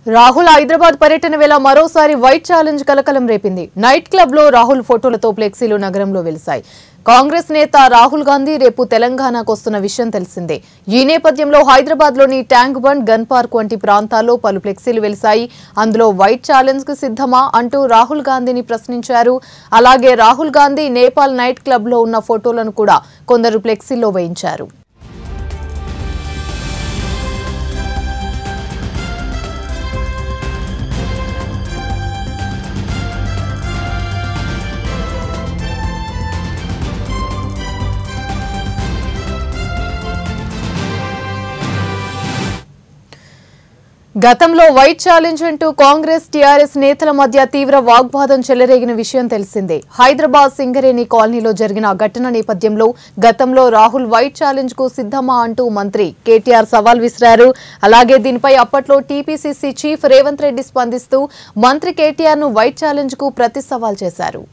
రాహుల్ హైదరాబాద్ పర్యటన వేళ మరోసారి వైట్ ఛాలెంజ్ కలకలం రేపింది నైట్ క్లబ్ లో రాహుల్ ఫోటోలతో ఫ్లెక్సీలు నగరంలో వెలిశాయి కాంగ్రెస్ నేత రాహుల్ గాంధీ రేపు తెలంగాణకు వస్తున్న విషయం తెలిసిందే ఈ నేపథ్యంలో హైదరాబాద్ లోని ట్యాంక్ బండ్ గన్ పార్క్ వంటి ప్రాంతాల్లో పలు ఫ్లెక్సీలు వెలిశాయి అందులో వైట్ ఛాలెంజ్ కు సిద్ధమా అంటూ రాహుల్ గాంధీని ప్రశ్నించారు అలాగే రాహుల్ గాంధీ నేపాల్ నైట్ క్లబ్ లో ఉన్న ఫోటోలను కూడా కొందరు ఫ్లెక్సీల్లో వేయించారు గతంలో వైట్ ఛాలెంజ్ అంటూ కాంగ్రెస్ టీఆర్ఎస్ నేతల మధ్య తీవ్ర వాగ్వాదం చెలరేగిన విషయం తెలిసిందే హైదరాబాద్ సింగరేణి కాలనీలో జరిగిన ఘటన నేపథ్యంలో గతంలో రాహుల్ వైట్ ఛాలెంజ్ కు సిద్ధమా అంటూ మంత్రి కేటీఆర్ సవాల్ విసిరారు అలాగే దీనిపై అప్పట్లో టీపీసీసీ చీఫ్ రేవంత్ రెడ్డి స్పందిస్తూ మంత్రి కేటీఆర్ ను వైట్ ఛాలెంజ్ కు ప్రతి సవాల్ చేశారు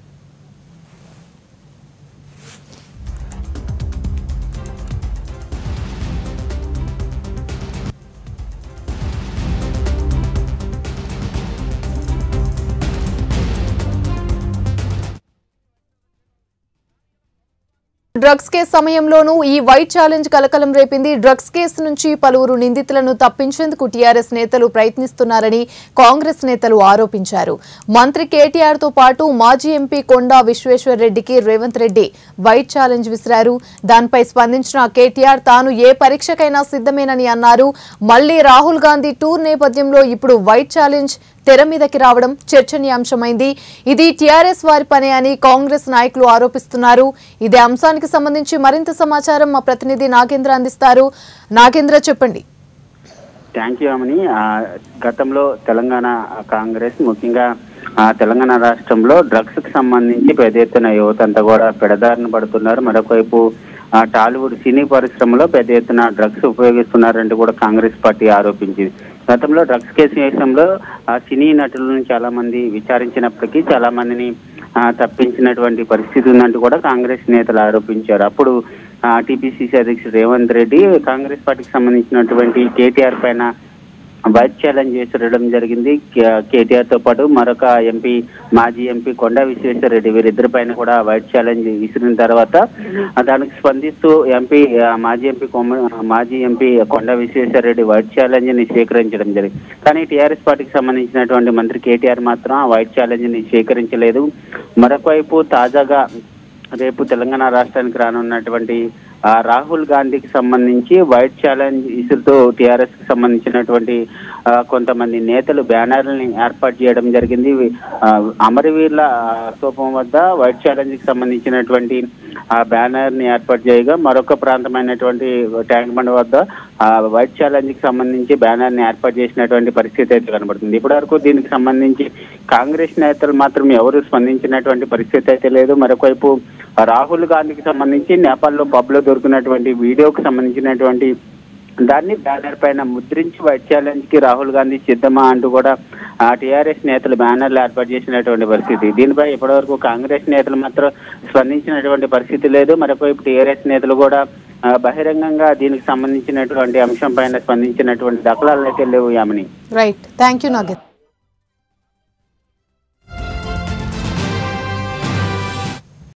డ్రగ్స్ కేసు సమయంలోనూ ఈ వైట్ ఛాలెంజ్ కలకలం రేపింది డ్రగ్స్ కేసు నుంచి పలువురు నిందితులను తప్పించేందుకు టీఆర్ఎస్ నేతలు ప్రయత్నిస్తున్నారని కాంగ్రెస్ నేతలు ఆరోపించారు మంత్రి కేటీఆర్ తో పాటు మాజీ ఎంపీ కొండా విశ్వేశ్వర్ రెడ్డికి రేవంత్ రెడ్డి వైట్ ఛాలెంజ్ విసిరారు దానిపై స్పందించిన కేటీఆర్ తాను ఏ పరీక్షకైనా సిద్ధమేనని అన్నారు మళ్లీ రాహుల్ గాంధీ టూర్ నేపథ్యంలో ఇప్పుడు వైట్ ఛాలెంజ్ తెర మీదకి రావడం చర్చనీయాంశమైంది ఇది టీఆర్ఎస్ వారి పనే అని కాంగ్రెస్ నాయకులు ఆరోపిస్తున్నారు ఇదే అంశానికి సంబంధించి మరింత సమాచారం మా ప్రతినిధి నాగేంద్ర అందిస్తారు నాగేంద్ర చెప్పండి థ్యాంక్ యూ అమని ఆ, గతంలో తెలంగాణ కాంగ్రెస్ ముఖ్యంగా ఆ, తెలంగాణ రాష్ట్రంలో డ్రగ్స్ కి సంబంధించి పెద్ద ఎత్తున యువత అంతా కూడా పెడదారిన పడుతున్నారు మరొకవైపు ఆ, టాలీవుడ్ సినీ పరిశ్రమలో పెద్ద ఎత్తున డ్రగ్స్ ఉపయోగిస్తున్నారంటూ కూడా కాంగ్రెస్ పార్టీ ఆరోపించింది గతంలో డ్రగ్స్ కేసు విషయంలో ఆ, సినీ నటులను చాలా మంది విచారించినప్పటికీ చాలా మందిని ఆ, తప్పించినటువంటి పరిస్థితి ఉందంటూ కూడా కాంగ్రెస్ నేతలు ఆరోపించారు అప్పుడు టీపీసీసీ అధ్యక్షుడు రేవంత్ రెడ్డి కాంగ్రెస్ పార్టీకి సంబంధించినటువంటి కేటీఆర్ పైన వైట్ ఛాలెంజ్ చేసడం జరిగింది కే- కేటీఆర్ తో పాటు మరొక ఎంపీ మాజీ ఎంపీ కొండా విశ్వేశ్వర రెడ్డి వీరిద్దరి పైన కూడా వైట్ ఛాలెంజ్ విసిరిన తర్వాత ఆ, దానికి స్పందిస్తూ ఎంపీ ఆ, మాజీ ఎంపీ కొమ్మ మాజీ MP Konda Vishweshwara Reddy white challenge ని స్వీకరించడం జరిగింది కానీ టీఆర్ఎస్ పార్టీకి సంబంధించినటువంటి మంత్రి కేటీఆర్ మాత్రం ఆ వైట్ ఛాలెంజ్ ని స్వీకరించలేదు మరొక వైపు తాజాగా రేపు తెలంగాణ రాష్ట్రానికి రానున్నటువంటి ఆ, రాహుల్ గాంధీకి సంబంధించి వైట్ ఛాలెంజ్ ఇసురుతో టీఆర్ఎస్ కి సంబంధించినటువంటి ఆ, కొంతమంది నేతలు బ్యానర్లని ఏర్పాటు చేయడం జరిగింది ఇవి, ఆ, అమరవీరుల ఆ, స్తూపం వద్ద వైట్ ఛాలెంజ్ కి సంబంధించినటువంటి ఆ బ్యానర్ ని ఏర్పాటు చేయగా మరొక ప్రాంతమైనటువంటి ట్యాంక్ బండ్ వద్ద ఆ వైట్ ఛాలెంజ్ కి సంబంధించి బ్యానర్ ని ఏర్పాటు చేసినటువంటి పరిస్థితి అయితే కనబడుతుంది ఇప్పటివరకు దీనికి సంబంధించి కాంగ్రెస్ నేతలు మాత్రం ఎవరు స్పందించినటువంటి పరిస్థితి అయితే లేదు మరొకవైపు రాహుల్ గాంధీకి సంబంధించి నేపాల్లో పబ్లో దొరికినటువంటి వీడియోకి సంబంధించినటువంటి దాన్ని బ్యానర్ పైన ముద్రించి వైట్ ఛాలెంజ్ కి రాహుల్ గాంధీ సిద్ధమా అంటూ కూడా ఆ టీఆర్ఎస్ నేతలు బ్యానర్లు ఏర్పాటు చేసినటువంటి పరిస్థితి దీనిపై ఇప్పటివరకు కాంగ్రెస్ నేతలు మాత్రం స్పందించినటువంటి పరిస్థితి లేదు మరొకవైపు టీఆర్ఎస్ నేతలు కూడా ఆ, బహిరంగంగా దీనికి సంబంధించినటువంటి అంశం పైన స్పందించినటువంటి దాఖలాలు అయితే లేవు యామని రైట్ థ్యాంక్ యూ నాగేంద్ర